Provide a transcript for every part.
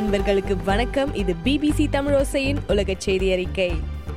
அன்பர்களுக்கு வணக்கம் இது பிபிசி தமிழோசையின் உலக செய்தி அறிக்கை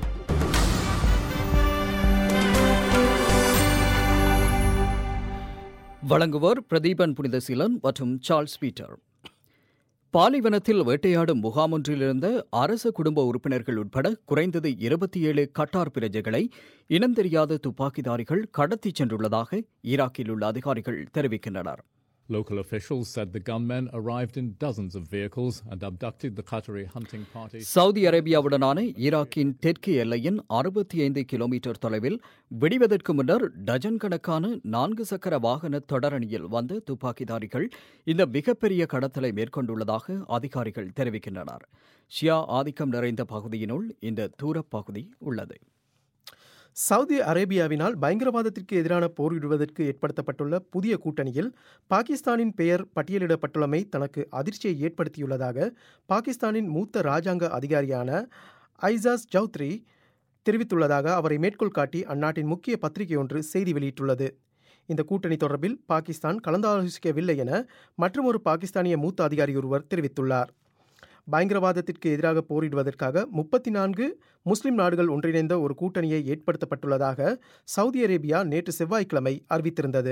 வழங்குவோர் பிரதீபன் புனிதசீலன் மற்றும் சார்ல்ஸ் பீட்டர் பாலைவனத்தில் வேட்டையாடும் முகாமொன்றிலிருந்த அரச குடும்ப உறுப்பினர்கள் உட்பட குறைந்தது இருபத்தி ஏழு கட்டார் பிரஜைகளை இனம் தெரியாத துப்பாக்கிதாரிகள் கடத்திச் சென்றுள்ளதாக ஈராக்கில் உள்ள அதிகாரிகள் தெரிவிக்கின்றனர் Local officials said the gunmen arrived in dozens of vehicles and abducted the Qatari hunting party. Saudi அரேபியாவுடனான ஈராக்கின் தெற்கு எல்லையின் அறுபத்தி ஐந்து கிலோமீட்டர் தொலைவில் வெடிவதற்கு முன்னர் டஜன் கணக்கான நான்கு சக்கர வாகன தொடரணியில் வந்த துப்பாக்கிதாரிகள் இந்த மிகப்பெரிய கடத்தலை மேற்கொண்டுள்ளதாக அதிகாரிகள் தெரிவிக்கின்றனர் ஷியா ஆதிக்கம் நிறைந்த பகுதியினுள் இந்த தூரப்பகுதி உள்ளது சவுதி அரேபியாவினால் பயங்கரவாதத்திற்கு எதிரான போரிடுவதற்கு ஏற்படுத்தப்பட்டுள்ள புதிய கூட்டணியில் பாகிஸ்தானின் பெயர் பட்டியலிடப்பட்டுள்ளமை தனக்கு அதிர்ச்சியை ஏற்படுத்தியுள்ளதாக பாகிஸ்தானின் மூத்த ராஜாங்க அதிகாரியான ஐசாஸ் ஜவுத்ரி தெரிவித்துள்ளதாக அவரை மேற்கோள் காட்டி அந்நாட்டின் முக்கிய பத்திரிகை ஒன்று செய்தி வெளியிட்டுள்ளது இந்த கூட்டணி தொடர்பில் பாகிஸ்தான் கலந்தாலோசிக்கவில்லை என மற்றொரு பாகிஸ்தானிய மூத்த அதிகாரி ஒருவர் தெரிவித்துள்ளார் பயங்கரவாதத்திற்கு எதிராக போரிடுவதற்காக முப்பத்தி நான்கு முஸ்லிம் நாடுகள் ஒன்றிணைந்த ஒரு கூட்டணியை ஏற்படுத்தப்பட்டுள்ளதாக சவுதி அரேபியா நேற்று செவ்வாய்க்கிழமை அறிவித்திருந்தது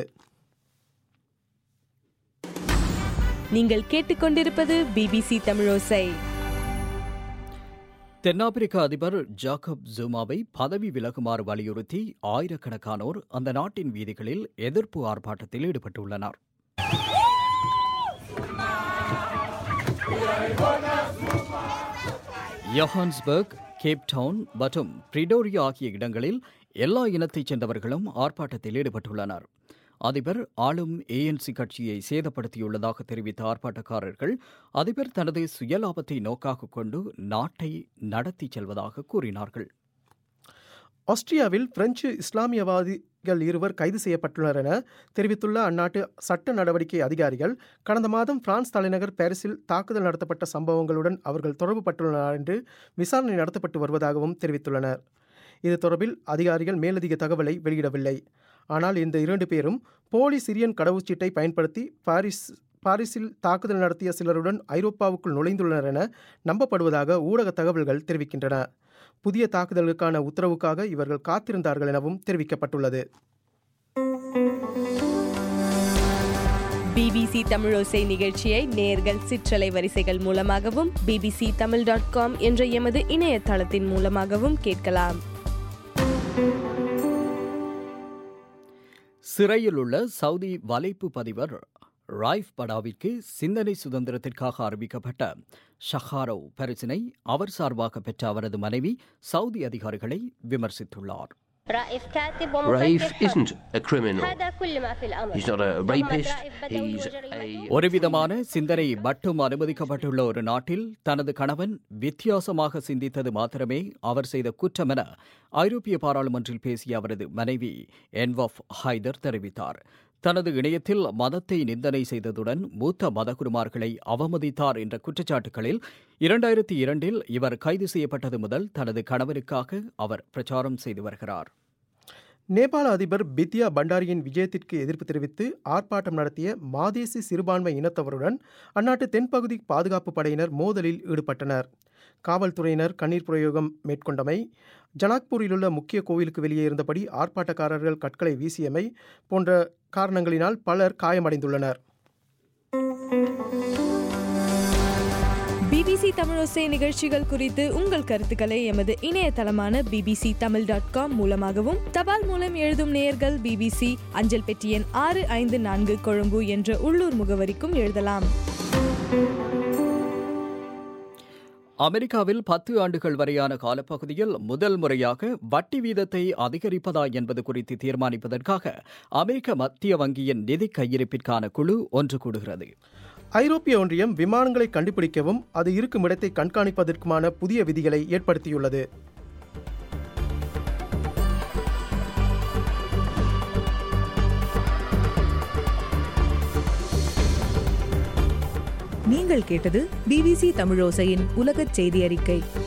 நீங்கள் கேட்டுக்கொண்டிருப்பது பிபிசி தமிழோசை தென்னாப்பிரிக்க அதிபர் ஜாக்கப் ஜூமாவை பதவி விலகுமாறு வலியுறுத்தி ஆயிரக்கணக்கானோர் அந்த நாட்டின் வீதிகளில் எதிர்ப்பு ஆர்ப்பாட்டத்தில் ஈடுபட்டுள்ளனர் யோஹான்ஸ்பர்க் கேப்டவுன் மற்றும் பிரிடோரியா ஆகிய இடங்களில் எல்லா இனத்தைச் சேர்ந்தவர்களும் ஆர்ப்பாட்டத்தில் ஈடுபட்டுள்ளனர் அதிபர் ஆளும் ஏஎன்சி கட்சியை சேதப்படுத்தியுள்ளதாக தெரிவித்த ஆர்ப்பாட்டக்காரர்கள் அதிபர் தனது சுயலாபத்தை நோக்காக கொண்டு நாட்டை நடத்திச் செல்வதாக கூறினார்கள் ஆஸ்திரியாவில் பிரெஞ்சு இஸ்லாமியவாதிகள் இருவர் கைது செய்யப்பட்டுள்ளனர் என தெரிவித்துள்ள அந்நாட்டு சட்ட நடவடிக்கை அதிகாரிகள் கடந்த மாதம் பிரான்ஸ் தலைநகர் பாரிஸில் தாக்குதல் நடத்தப்பட்ட சம்பவங்களுடன் அவர்கள் தொடர்பு பட்டுள்ளனர் என்று விசாரணை நடத்தப்பட்டு வருவதாகவும் தெரிவித்துள்ளனர் இது தொடர்பில் அதிகாரிகள் மேலதிக தகவலை வெளியிடவில்லை ஆனால் இந்த இரண்டு பேரும் போலி சிரியன் கடவுச்சீட்டை பயன்படுத்தி பாரிஸ் பாரிஸில் தாக்குதல் நடத்திய சிலருடன் ஐரோப்பாவுக்குள் நுழைந்துள்ளனர் என நம்பப்படுவதாக ஊடக தகவல்கள் தெரிவிக்கின்றன புதிய தாக்குதலுக்கான உத்தரவுக்காக இவர்கள் காத்திருந்தார்கள் எனவும் தெரிவிக்கப்பட்டுள்ளது பிபிசி தமிழோசை நிகழ்ச்சியை நேர்கள் சிற்றலை வரிசைகள் மூலமாகவும் பிபிசி தமிழ் டாட் காம் என்ற எமது இணையதளத்தின் மூலமாகவும் கேட்கலாம் சிறையில் உள்ள சவுதி வலைப்பு பதிவர் ராய்ஃப் படாவிற்கு சிந்தனை சுதந்திரத்திற்காக அறிவிக்கப்பட்ட ஷஹாரோ பரிசினை அவர் சார்பாக பெற்ற அவரது மனைவி சவுதி அதிகாரிகளை விமர்சித்துள்ளார் رائف كاتب Raif ومفكر isn't a criminal. هذا كل ما في الأمر He's not a ثم rapist. رائف بدوي He's وجريمته a ஒரு விதமான சிந்தனை மட்டும் அனுமதிக்கப்பட்டுள்ள ஒரு நாட்டில் தனது கணவன் வித்தியாசமாக சிந்தித்தது மாத்திரமே அவர் செய்த குற்றம் என ஐரோப்பிய பாராளுமன்றில் பேசிய அவரது மனைவி என்வஃப் ஹைதர் தெரிவித்தார் தனது இணையத்தில் மதத்தை நிந்தனை செய்ததுடன் மூத்த மதகுருமார்களை அவமதித்தார் என்ற குற்றச்சாட்டுகளில் இரண்டாயிரத்தி இரண்டில் இவர் கைது செய்யப்பட்டது முதல் தனது கணவருக்காக அவர் பிரச்சாரம் செய்து வருகிறார் நேபாள அதிபர் பித்யா பண்டாரியின் விஜயத்திற்கு எதிர்ப்பு தெரிவித்து ஆர்ப்பாட்டம் நடத்திய மாதேசி சிறுபான்மை இனத்தவருடன் அந்நாட்டு தென்பகுதி பாதுகாப்பு படையினர் மோதலில் ஈடுபட்டனர் காவல்துறையினர் கண்ணீர் பிரயோகம் மேற்கொண்டமை ஜனாக்பூரிலுள்ள முக்கிய கோவிலுக்கு வெளியே இருந்தபடி ஆர்ப்பாட்டக்காரர்கள் கற்களை வீசியமை போன்ற காரணங்களினால் பலர் காயமடைந்துள்ளனர் பிபிசி தமிழோசை நிகழ்ச்சிகள் குறித்து உங்கள் கருத்துக்களை எமது இணையதளமான பிபிசி தமிழ் டாட் காம் மூலமாகவும் தபால் மூலம் எழுதும் நேயர்கள் பிபிசி அஞ்சல் பெட்டி எண் ஆறு ஐந்து நான்கு கொழும்பு என்ற உள்ளூர் முகவரிக்கும் எழுதலாம் அமெரிக்காவில் பத்து ஆண்டுகள் வரையான காலப்பகுதியில் முதல் முறையாக வட்டி வீதத்தை அதிகரிப்பதா என்பது குறித்து தீர்மானிப்பதற்காக அமெரிக்க மத்திய வங்கியின் நிதி கையிருப்பிற்கான குழு ஒன்று கூடுகிறது ஐரோப்பிய ஒன்றியம் விமானங்களை கண்டுபிடிக்கவும் அது இருக்கும் இடத்தை கண்காணிப்பதற்குமான புதிய விதிகளை ஏற்படுத்தியுள்ளது நீங்கள் கேட்டது பிபிசி தமிழோசையின் உலகச் செய்தி அறிக்கை